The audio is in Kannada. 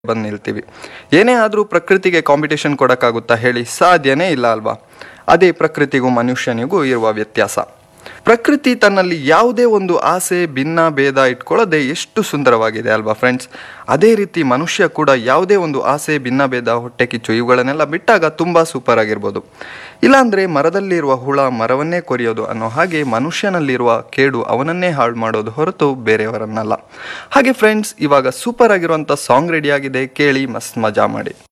ಬಂದು ನಿಲ್ತೀವಿ ಏನೇ ಆದರೂ ಪ್ರಕೃತಿಗೆ ಕಾಂಪಿಟೇಷನ್ ಕೊಡೋಕ್ಕಾಗುತ್ತಾ ಹೇಳಿ ಸಾಧ್ಯನೇ ಇಲ್ಲ ಅಲ್ವಾ ಅದೇ ಪ್ರಕೃತಿಗೂ ಮನುಷ್ಯನಿಗೂ ಇರುವ ವ್ಯತ್ಯಾಸ ಪ್ರಕೃತಿ ತನ್ನಲ್ಲಿ ಯಾವುದೇ ಒಂದು ಆಸೆ ಭಿನ್ನ ಭೇದ ಇಟ್ಕೊಳ್ಳದೆ ಎಷ್ಟು ಸುಂದರವಾಗಿದೆ ಅಲ್ವಾ ಫ್ರೆಂಡ್ಸ್ ಅದೇ ರೀತಿ ಮನುಷ್ಯ ಕೂಡ ಯಾವುದೇ ಒಂದು ಆಸೆ ಭಿನ್ನ ಭೇದ ಹೊಟ್ಟೆ ಕಿಚ್ಚು ಇವುಗಳನ್ನೆಲ್ಲ ಬಿಟ್ಟಾಗ ತುಂಬ ಸೂಪರ್ ಆಗಿರ್ಬೋದು ಇಲ್ಲಾಂದರೆ ಮರದಲ್ಲಿರುವ ಹುಳ ಮರವನ್ನೇ ಕೊರಿಯೋದು ಅನ್ನೋ ಹಾಗೆ ಮನುಷ್ಯನಲ್ಲಿರುವ ಕೇಡು ಅವನನ್ನೇ ಹಾಳು ಮಾಡೋದು ಹೊರತು ಬೇರೆಯವರನ್ನಲ್ಲ ಹಾಗೆ ಫ್ರೆಂಡ್ಸ್ ಇವಾಗ ಸೂಪರ್ ಆಗಿರುವಂಥ ಸಾಂಗ್ ರೆಡಿ ಆಗಿದೆ ಕೇಳಿ ಮಸ್ತ್ ಮಜಾ ಮಾಡಿ